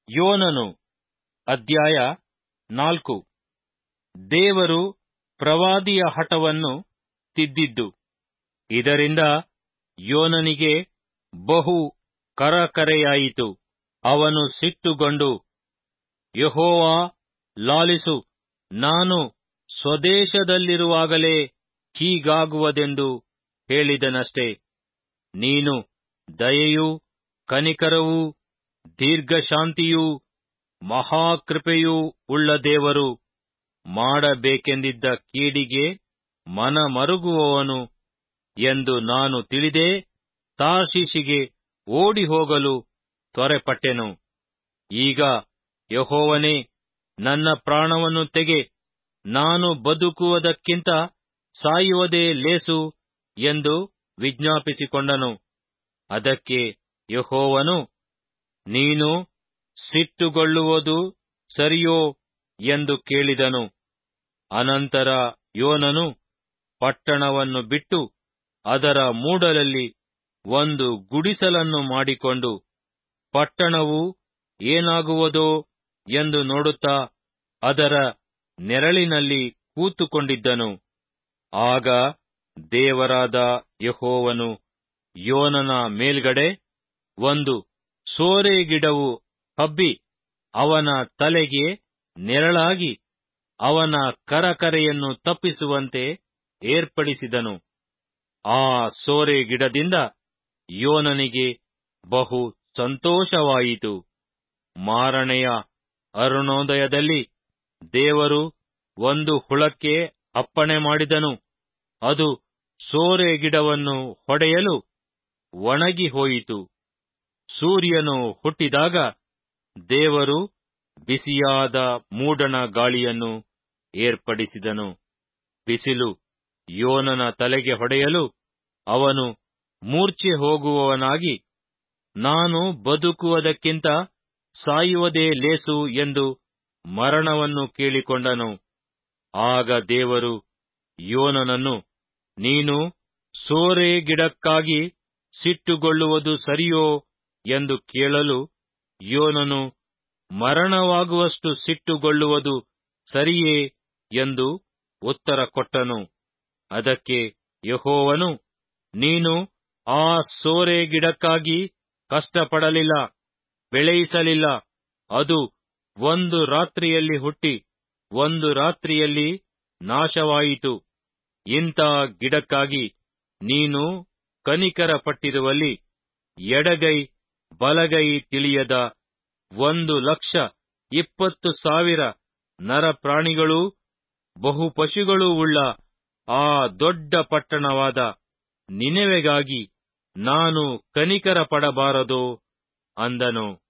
ಯೋನನು ಅಧ್ಯಾಯ ನಾಲ್ಕು ದೇವರು ಪ್ರವಾದಿಯ ಹಠವನ್ನು ತಿದ್ದಿದ್ದು ಇದರಿಂದ ಯೋನನಿಗೆ ಬಹು ಕರಕರೆಯಾಯಿತು ಅವನು ಸಿಟ್ಟುಗೊಂಡು ಯೆಹೋವಾ ಲಾಲಿಸು ನಾನು ಸ್ವದೇಶದಲ್ಲಿರುವಾಗಲೇ ಹೀಗಾಗುವುದೆಂದು ಹೇಳಿದನಷ್ಟೆ ನೀನು ದಯೆಯೂ ಕನಿಕರವೂ ದೀರ್ಘಶಾಂತಿಯೂ ಮಹಾಕೃಪೆಯೂ ಉಳ್ಳ ದೇವರು ಮಾಡಬೇಕೆಂದಿದ್ದ ಕೀಡಿಗೆ ಮನಮರುಗುವವನು ಎಂದು ನಾನು ತಿಳಿದೇ ತಾರ್ಷೀಷಿಗೆ ಓಡಿಹೋಗಲು ತ್ವರೆಪಟ್ಟೆನು ಈಗ ಯೆಹೋವನೇ ನನ್ನ ಪ್ರಾಣವನ್ನು ತೆಗೆ ನಾನು ಬದುಕುವುದಕ್ಕಿಂತ ಸಾಯುವುದೇ ಲೇಸು ಎಂದು ವಿಜ್ಞಾಪಿಸಿಕೊಂಡನು ಅದಕ್ಕೆ ಯೆಹೋವನು ನೀನು ಸಿಟ್ಟುಗೊಳ್ಳುವುದು ಸರಿಯೋ ಎಂದು ಕೇಳಿದನು ಅನಂತರ ಯೋನನು ಪಟ್ಟಣವನ್ನು ಬಿಟ್ಟು ಅದರ ಮೂಡಲಲ್ಲಿ ಒಂದು ಗುಡಿಸಲನ್ನು ಮಾಡಿಕೊಂಡು ಪಟ್ಟಣವು ಏನಾಗುವುದೋ ಎಂದು ನೋಡುತ್ತಾ ಅದರ ನೆರಳಿನಲ್ಲಿ ಕೂತುಕೊಂಡಿದ್ದನು ಆಗ ದೇವರಾದ ಯೆಹೋವನು ಯೋನನ ಮೇಲ್ಗಡೆ ಒಂದು ಸೋರೆ ಗಿಡವು ಹಬ್ಬಿ ಅವನ ತಲೆಗೆ ನೆರಳಾಗಿ ಅವನ ಕರಕರೆಯನ್ನು ತಪ್ಪಿಸುವಂತೆ ಏರ್ಪಡಿಸಿದನು ಆ ಸೋರೆ ಗಿಡದಿಂದ ಯೋನನಿಗೆ ಬಹು ಸಂತೋಷವಾಯಿತು ಮಾರನೆಯ ಅರುಣೋದಯದಲ್ಲಿ ದೇವರು ಒಂದು ಹುಳಕ್ಕೆ ಅಪ್ಪಣೆ ಮಾಡಿದನು ಅದು ಸೋರೆ ಗಿಡವನ್ನು ಹೊಡೆಯಲು ಒಣಗಿ ಹೋಯಿತು ಸೂರ್ಯನು ಹುಟ್ಟಿದಾಗ ದೇವರು ಬಿಸಿಯಾದ ಮೂಡಣ ಗಾಳಿಯನ್ನು ಏರ್ಪಡಿಸಿದನು ಬಿಸಿಲು ಯೋನನ ತಲೆಗೆ ಹೊಡೆಯಲು ಅವನು ಮೂರ್ಛೆ ಹೋಗುವವನಾಗಿ ನಾನು ಬದುಕುವುದಕ್ಕಿಂತ ಸಾಯುವುದೇ ಲೇಸು ಎಂದು ಮರಣವನ್ನು ಕೇಳಿಕೊಂಡನು ಆಗ ದೇವರು ಯೋನನನ್ನು ನೀನು ಸೋರೆ ಗಿಡಕ್ಕಾಗಿ ಸಿಟ್ಟುಗೊಳ್ಳುವುದು ಸರಿಯೋ ಎಂದು ಕೇಳಲು ಯೋನನು ಮರಣವಾಗುವಷ್ಟು ಸಿಟ್ಟುಗೊಳ್ಳುವುದು ಸರಿಯೇ ಎಂದು ಉತ್ತರ ಕೊಟ್ಟನು ಅದಕ್ಕೆ ಯೆಹೋವನು ನೀನು ಆ ಸೋರೆ ಗಿಡಕ್ಕಾಗಿ ಕಷ್ಟಪಡಲಿಲ್ಲ ಬೆಳೆಯಿಸಲಿಲ್ಲ ಅದು ಒಂದು ರಾತ್ರಿಯಲ್ಲಿ ಹುಟ್ಟಿ ಒಂದು ರಾತ್ರಿಯಲ್ಲಿ ನಾಶವಾಯಿತು ಇಂಥ ಗಿಡಕ್ಕಾಗಿ ನೀನು ಕನಿಕರ ಪಟ್ಟಿರುವಲ್ಲಿ ಎಡಗೈ ಬಲಗೈ ತಿಳಿಯದ ಒಂದು ಲಕ್ಷ ಇಪ್ಪತ್ತು ಸಾವಿರ ನರಪ್ರಾಣಿಗಳೂ ಬಹುಪಶುಗಳೂ ಉಳ್ಳ ಆ ದೊಡ್ಡ ಪಟ್ಟಣವಾದ ನಿನೆವೆಗಾಗಿ ನಾನು ಕನಿಕರ ಪಡಬಾರದೋ ಅಂದನು